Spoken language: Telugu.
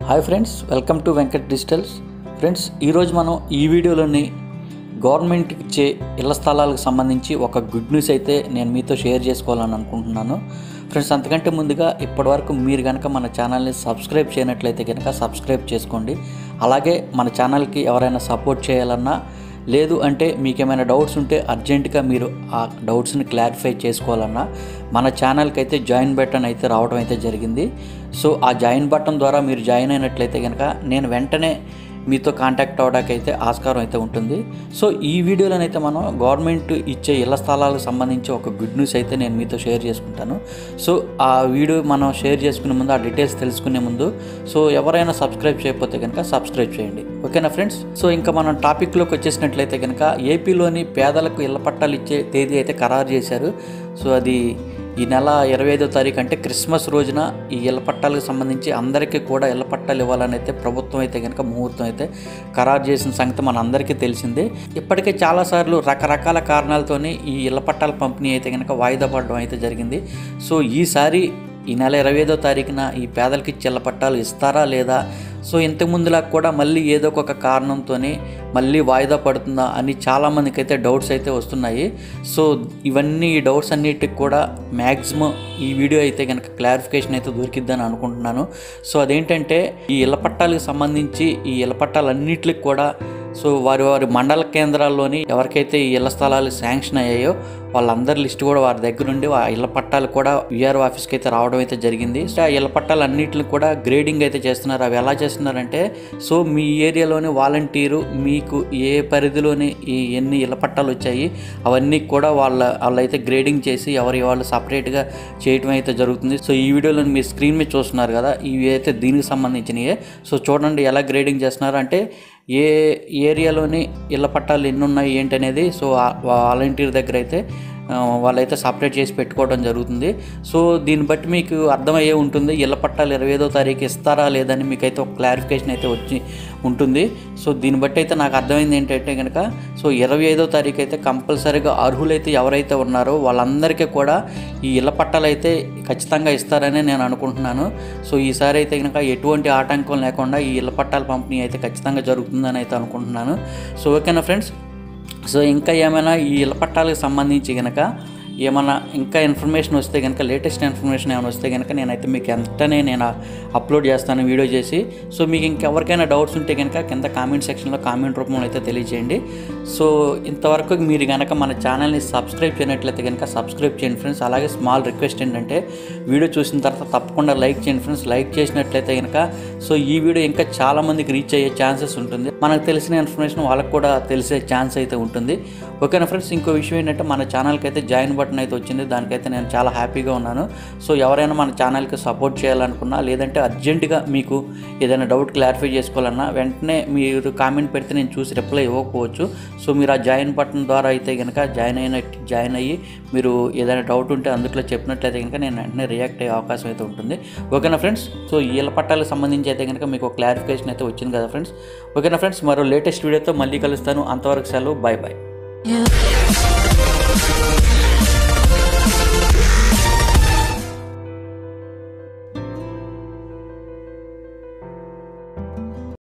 hi friends welcome to Venkat digitals friends ఈరోజు మనం ఈ వీడియోలోని గవర్నమెంట్ ఇచ్చే ఇళ్ల స్థలాలకు సంబంధించి ఒక గుడ్ న్యూస్ అయితే నేను మీతో షేర్ చేసుకోవాలని అనుకుంటున్నాను ఫ్రెండ్స్ అంతకంటే ముందుగా ఇప్పటివరకు మీరు కనుక మన ఛానల్ని సబ్స్క్రైబ్ చేయనట్లయితే కనుక సబ్స్క్రైబ్ చేసుకోండి అలాగే మన ఛానల్కి ఎవరైనా సపోర్ట్ చేయాలన్నా లేదు అంటే మీకు ఏమైనా డౌట్స్ ఉంటే అర్జెంటుగా మీరు ఆ డౌట్స్ని క్లారిఫై చేసుకోవాలన్నా మన ఛానల్కి అయితే జాయిన్ బటన్ అయితే రావడం అయితే జరిగింది సో ఆ జాయిన్ బటన్ ద్వారా మీరు జాయిన్ అయినట్లయితే కనుక నేను వెంటనే మీతో కాంటాక్ట్ అవ్వడానికి అయితే ఆస్కారం అయితే ఉంటుంది సో ఈ వీడియోలోనైతే మనం గవర్నమెంట్ ఇచ్చే ఇళ్ల స్థలాలకు సంబంధించి ఒక గుడ్ న్యూస్ అయితే నేను మీతో షేర్ చేసుకుంటాను సో ఆ వీడియో మనం షేర్ చేసుకునే ముందు ఆ డీటెయిల్స్ తెలుసుకునే ముందు సో ఎవరైనా సబ్స్క్రైబ్ చేయకపోతే కనుక సబ్స్క్రైబ్ చేయండి ఓకేనా ఫ్రెండ్స్ సో ఇంకా మనం టాపిక్లోకి వచ్చేసినట్లయితే కనుక ఏపీలోని పేదలకు ఇళ్ల పట్టాలు ఇచ్చే తేదీ అయితే ఖరారు చేశారు సో అది ఈ నెల ఇరవై ఐదో తారీఖు అంటే క్రిస్మస్ రోజున ఈ ఇళ్ల పట్టాలకు సంబంధించి అందరికీ కూడా ఇళ్ల పట్టాలు ఇవ్వాలని అయితే ప్రభుత్వం అయితే కనుక ముహూర్తం అయితే ఖరారు చేసిన సంగతి మన అందరికీ తెలిసిందే ఇప్పటికే చాలాసార్లు రకరకాల కారణాలతోని ఈ ఇళ్ల పట్టాల పంపిణీ అయితే కనుక వాయిదా పడడం అయితే జరిగింది సో ఈసారి ఈ నెల ఇరవై ఐదో తారీఖున ఈ పేదలకి ఇచ్చే ఇళ్ల పట్టాలు ఇస్తారా లేదా సో ఇంతకు ముందులా కూడా మళ్ళీ ఏదో ఒక కారణంతోనే మళ్ళీ వాయిదా పడుతుందా అని చాలామందికి అయితే డౌట్స్ అయితే వస్తున్నాయి సో ఇవన్నీ ఈ డౌట్స్ అన్నిటికి కూడా మ్యాక్సిమం ఈ వీడియో అయితే కనుక క్లారిఫికేషన్ అయితే దొరికిద్దని అనుకుంటున్నాను సో అదేంటంటే ఈ ఇళ్ల పట్టాలకు సంబంధించి ఈ ఇళ్ల పట్టాలన్నిటికి కూడా సో వారి వారి మండల కేంద్రాల్లోని ఎవరికైతే ఈ ఇళ్ల స్థలాలు శాంక్షన్ అయ్యాయో వాళ్ళందరి లిస్ట్ కూడా వారి దగ్గర నుండి ఆ ఇళ్ల పట్టాలు కూడా విఆర్ఓ ఆఫీస్కి అయితే రావడం అయితే జరిగింది సో ఆ ఇళ్ల పట్టాలు అన్నింటిని కూడా గ్రేడింగ్ అయితే చేస్తున్నారు అవి ఎలా చేస్తున్నారంటే సో మీ ఏరియాలోని వాలంటీరు మీకు ఏ పరిధిలోని ఈ ఎన్ని ఇళ్ల పట్టాలు వచ్చాయి అవన్నీ కూడా వాళ్ళ వాళ్ళైతే గ్రేడింగ్ చేసి ఎవరి వాళ్ళు సపరేట్గా చేయటం అయితే జరుగుతుంది సో ఈ వీడియోలో మీ స్క్రీన్ మీద చూస్తున్నారు కదా ఇవి అయితే దీనికి సంబంధించినవి సో చూడండి ఎలా గ్రేడింగ్ చేస్తున్నారు అంటే ఏ ఏరియాలోని ఇళ్ల పట్టాలు ఎన్ని ఉన్నాయి ఏంటి అనేది సో ఆ వాలంటీర్ దగ్గర అయితే ఆ, వాళ్ళైతే సపరేట్ చేసి పెట్టుకోవడం జరుగుతుంది సో దీన్ని బట్టి మీకు అర్థమయ్యే ఉంటుంది ఇళ్ల పట్టాలు ఇరవై ఐదో తారీఖు ఇస్తారా లేదని మీకైతే ఒక క్లారిఫికేషన్ అయితే వచ్చి ఉంటుంది సో దీన్ని బట్టి అయితే నాకు అర్థమైంది ఏంటంటే కనుక సో ఇరవై ఐదో తారీఖు అయితే కంపల్సరీగా అర్హులైతే ఎవరైతే ఉన్నారో వాళ్ళందరికీ కూడా ఈ ఇళ్ల పట్టాలు అయితే ఖచ్చితంగా ఇస్తారని నేను అనుకుంటున్నాను సో ఈసారి అయితే కనుక ఎటువంటి ఆటంకం లేకుండా ఈ ఇళ్ల పట్టాల పంపిణీ అయితే ఖచ్చితంగా జరుగుతుందని అయితే అనుకుంటున్నాను సో ఓకేనా ఫ్రెండ్స్ సో ఇంకా ఏమైనా ఈ ఇళ్ల పట్టాలకు సంబంధించి కనుక ఏమైనా ఇంకా ఇన్ఫర్మేషన్ వస్తే కనుక లేటెస్ట్ ఇన్ఫర్మేషన్ ఏమైనా వస్తే కనుక నేనైతే మీకు వెంటనే నేను అప్లోడ్ చేస్తాను వీడియో చేసి సో మీకు ఇంకెవరికైనా డౌట్స్ ఉంటే కనుక కింద కామెంట్ సెక్షన్లో కామెంట్ రూపంలో అయితే తెలియజేయండి సో ఇంతవరకు మీరు కనుక మన ఛానల్ని సబ్స్క్రైబ్ చేయనట్లయితే కనుక సబ్స్క్రైబ్ చేయండి ఫ్రెండ్స్ అలాగే స్మాల్ రిక్వెస్ట్ ఏంటంటే వీడియో చూసిన తర్వాత తప్పకుండా లైక్ చేయండి ఫ్రెండ్స్ లైక్ చేసినట్లయితే కనుక సో ఈ వీడియో ఇంకా చాలామందికి రీచ్ అయ్యే ఛాన్సెస్ ఉంటుంది మనకు తెలిసిన ఇన్ఫర్మేషన్ వాళ్ళకు కూడా తెలిసే ఛాన్స్ అయితే ఉంటుంది ఓకేనా ఫ్రెండ్స్ ఇంకో విషయం ఏంటంటే మన ఛానల్కి అయితే జాయిన్ బటన్ అయితే వచ్చింది దానికైతే నేను చాలా హ్యాపీగా ఉన్నాను సో ఎవరైనా మన ఛానల్కి సపోర్ట్ చేయాలనుకున్నా లేదంటే అర్జెంటుగా మీకు ఏదైనా డౌట్ క్లారిఫై చేసుకోవాలన్నా వెంటనే మీరు కామెంట్ పెడితే నేను చూసి రిప్లై ఇవ్వకపోవచ్చు సో మీరు ఆ జాయిన్ బటన్ ద్వారా అయితే కనుక జాయిన్ అయిన జాయిన్ అయ్యి మీరు ఏదైనా డౌట్ ఉంటే అందులో చెప్పినట్లయితే కనుక నేను వెంటనే రియాక్ట్ అయ్యే అవకాశం అయితే ఉంటుంది ఓకేనా ఫ్రెండ్స్ సో ఈ ఇళ్ళ పట్టాలకు సంబంధించి అయితే కనుక మీకు క్లారిఫికేషన్ అయితే వచ్చింది కదా ఫ్రెండ్స్ ఓకేనా ఫ్రెండ్స్ మరో లేటెస్ట్ వీడియోతో మళ్ళీ కలుస్తాను అంతవరకు సెలవు బాయ్ బాయ్ You